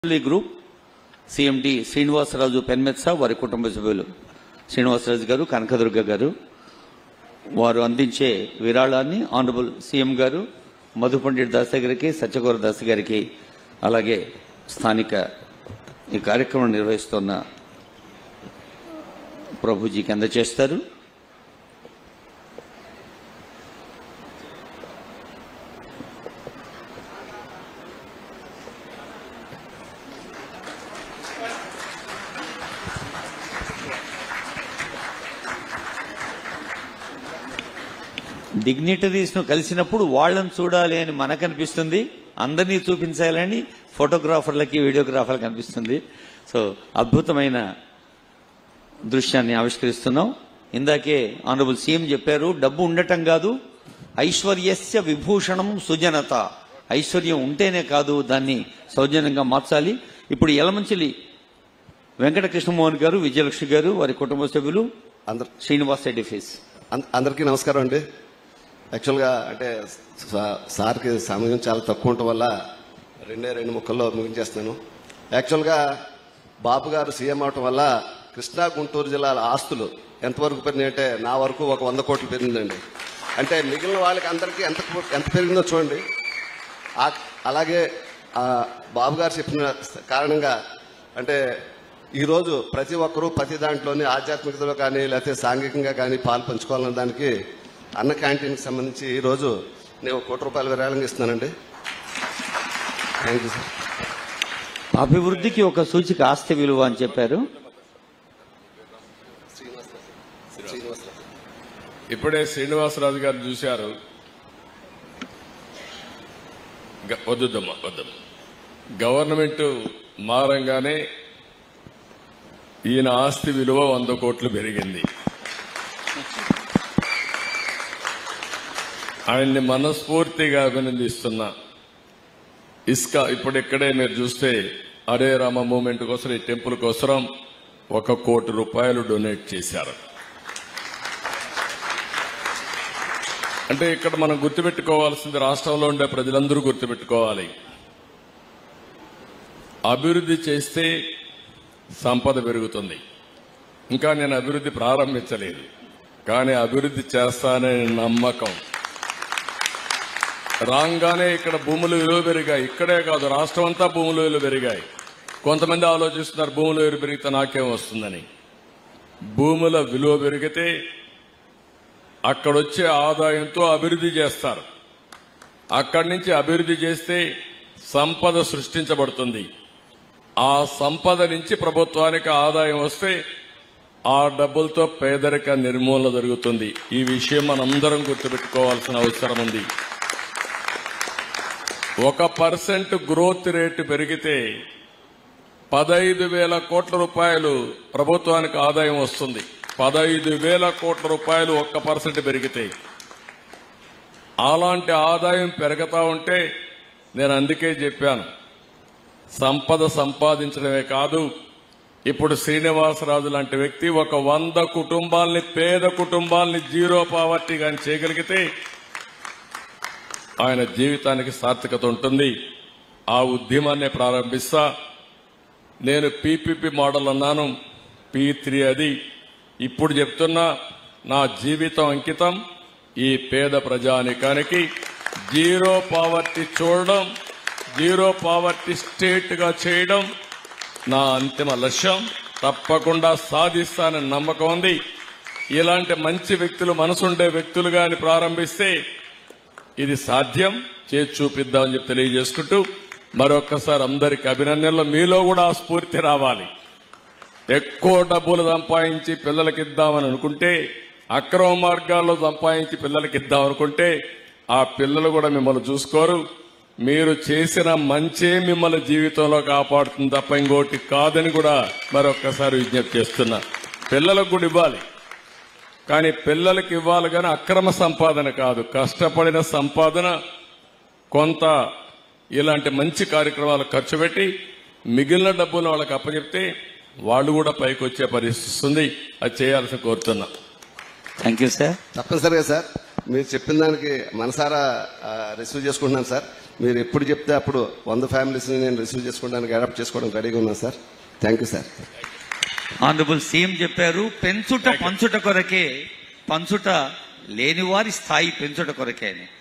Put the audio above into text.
family group CMD Srinivasaraju Penmetsa వారి కుటుంబ సభ్యులు శ్రీనివాసరాజు గారు కనకదుర్గ గారు వారు అందించే విరాళాన్ని ఆనరబుల్ సీఎం గారు మధు పండిట్ దాస్ గారికి సత్యగౌర దాస్ గారికి అలాగే స్థానిక ఈ కార్యక్రమం నిర్వహిస్తున్న ప్రభుజీకి అందజేస్తారు డిగ్నిటరీస్ ను కలిసినప్పుడు వాళ్ళని చూడాలి అని మనకు అనిపిస్తుంది అందరినీ చూపించాలని ఫోటోగ్రాఫర్లకి వీడియోగ్రాఫర్లకి అనిపిస్తుంది సో అద్భుతమైన దృశ్యాన్ని ఆవిష్కరిస్తున్నాం ఇందాకే ఆనరబుల్ సీఎం చెప్పారు డబ్బు ఉండటం కాదు ఐశ్వర్యస్య విభూషణం సుజనత ఐశ్వర్యం ఉంటేనే కాదు దాన్ని సౌజన్యంగా మార్చాలి ఇప్పుడు యలమంచిలి వెంకట కృష్ణమోహన్ గారు విజయలక్ష్మి గారు వారి కుటుంబ సభ్యులు అందరు శ్రీనివాస్ రెడ్డి ఫేస్ అం- అందరికీ నమస్కారం అండి యాక్చువల్గా అంటే సా- సార్కి సమయం చాలా తక్కువ ఉండటం వల్ల రెండే రెండు ముక్కల్లో ముగించేస్తున్నాను యాక్చువల్గా బాబు గారు సీఎం అవటం వల్ల కృష్ణా గుంటూరు జిల్లాల ఆస్తులు ఎంతవరకు పెరిగినాయంటే నా వరకు ఒక వంద కోట్లు పెరిగిందండి అంటే మిగిలిన వాళ్ళకి అందరికీ ఎంత ఎంత పెరిగిందో చూడండి ఆ- అలాగే ఆ బాబు గారు చెప్పిన కారణంగా అంటే ఈరోజు ప్రతి ఒక్కరూ ప్రతి దాంట్లోని ఆధ్యాత్మికతలో కానీ లేకపోతే సాంఘికంగా కానీ పాలు పంచుకోవాలన్న దానికి అన్న క్యాంటీన్కి సంబంధించి ఈరోజు నేను ఒక కోటి రూపాయలు విరాళంగా ఇస్తున్నానండి థ్యాంక్ యూ సార్ అభివృద్ధికి ఒక సూచిక ఆస్తి విలువ అని చెప్పారు ఇప్పుడే శ్రీనివాసరాజు గారు చూశారు గ- వద్దుద్దమ్మా వద్దమ్మా గవర్నమెంట్ మారంగానే ఈయన ఆస్తి విలువ వంద కోట్లు పెరిగింది ఆయన్ని మనస్ఫూర్తిగా అభినందిస్తున్నా ఇసుక ఇప్పుడు ఇక్కడే మీరు చూస్తే అరే రామ మూమెంట్ కోసం ఈ టెంపుల్ కోసం ఒక కోటి రూపాయలు డొనేట్ చేశారు అంటే ఇక్కడ మనం గుర్తుపెట్టుకోవాల్సింది రాష్ట్రంలో ఉండే ప్రజలందరూ గుర్తుపెట్టుకోవాలి అభివృద్ధి చేస్తే సంపద పెరుగుతుంది ఇంకా నేను అభివృద్ధి ప్రారంభించలేదు కానీ అభివృద్ధి చేస్తాననే నమ్మకం రాగానే ఇక్కడ భూములు విలువ పెరిగాయి ఇక్కడే కాదు రాష్ట్రం అంతా భూముల విలువ పెరిగాయి కొంతమంది ఆలోచిస్తున్నారు భూముల విలువ పెరిగితే నాకేం వస్తుందని భూముల విలువ పెరిగితే అక్కడొచ్చే ఆదాయంతో అభివృద్ధి చేస్తారు అక్కడి నుంచి అభివృద్ధి చేస్తే సంపద సృష్టించబడుతుంది ఆ సంపద నుంచి ప్రభుత్వానికి ఆదాయం వస్తే ఆ డబ్బులతో పేదరిక నిర్మూలన జరుగుతుంది ఈ విషయం మనందరం గుర్తుపెట్టుకోవాల్సిన అవసరం ఉంది ఒక పర్సెంట్ గ్రోత్ రేటు పెరిగితే పదైదు వేల కోట్ల రూపాయలు ప్రభుత్వానికి ఆదాయం వస్తుంది పదైదు వేల కోట్ల రూపాయలు ఒక్క పర్సెంట్ పెరిగితే అలాంటి ఆదాయం పెరుగుతా ఉంటే నేను అందుకే చెప్పాను సంపద సంపాదించడమే కాదు ఇప్పుడు శ్రీనివాసరాజు లాంటి వ్యక్తి ఒక వంద కుటుంబాల్ని పేద కుటుంబాల్ని జీరో పావర్టీ కానీ చేయగలిగితే ఆయన జీవితానికి సార్థకత ఉంటుంది ఆ ఉద్యమాన్ని ప్రారంభిస్తా నేను పీపీపీ మోడల్ అన్నాను పీ త్రీ అది ఇప్పుడు చెప్తున్నా నా జీవితం అంకితం ఈ పేద ప్రజానికానికి జీరో పావర్టీ చూడడం జీరో పావర్టీ స్టేట్ గా చేయడం నా అంతిమ లక్ష్యం తప్పకుండా సాధిస్తానని నమ్మకం ఉంది ఇలాంటి మంచి వ్యక్తులు మనసుండే వ్యక్తులుగా ప్రారంభిస్తే ఇది సాధ్యం చేసి చూపిద్దామని చెప్పి తెలియజేసుకుంటూ మరొక్కసారి అందరికి అభినందనలు మీలో కూడా ఆ స్ఫూర్తి రావాలి ఎక్కువ డబ్బులు సంపాదించి పిల్లలకి ఇద్దామని అనుకుంటే అక్రమ మార్గాల్లో సంపాదించి పిల్లలకి ఇద్దాం అనుకుంటే ఆ పిల్లలు కూడా మిమ్మల్ని చూసుకోరు మీరు చేసిన మంచే మిమ్మల్ని జీవితంలో కాపాడుతుంది తప్ప ఇంకోటి కాదని కూడా మరొక్కసారి విజ్ఞప్తి చేస్తున్నా పిల్లలకు కూడా ఇవ్వాలి కానీ పిల్లలకి ఇవ్వాలి కానీ అక్రమ సంపాదన కాదు కష్టపడిన సంపాదన కొంత ఇలాంటి మంచి కార్యక్రమాలు ఖర్చు పెట్టి మిగిలిన డబ్బులు వాళ్ళకి అప్పచెప్తే వాళ్ళు కూడా పైకి వచ్చే పరిస్థితి వస్తుంది అది చేయాల్సి కోరుతున్నా థ్యాంక్ యూ సార్ తప్పనిసరిగా సార్ మీరు చెప్పిన దానికి మనసారా రిసీవ్ చేసుకుంటున్నాను సార్ మీరు ఎప్పుడు చెప్తే అప్పుడు వంద ఫ్యామిలీస్ని నేను రిసీవ్ చేసుకోవడానికి అడాప్ట్ చేసుకోవడానికి రెడీగా ఉన్నాను sir thank you sir honourable CM చెప్పారు పెంచుట పంచుట కొరకే పంచుట లేనివారి స్థాయి పెంచుట కొరకే అని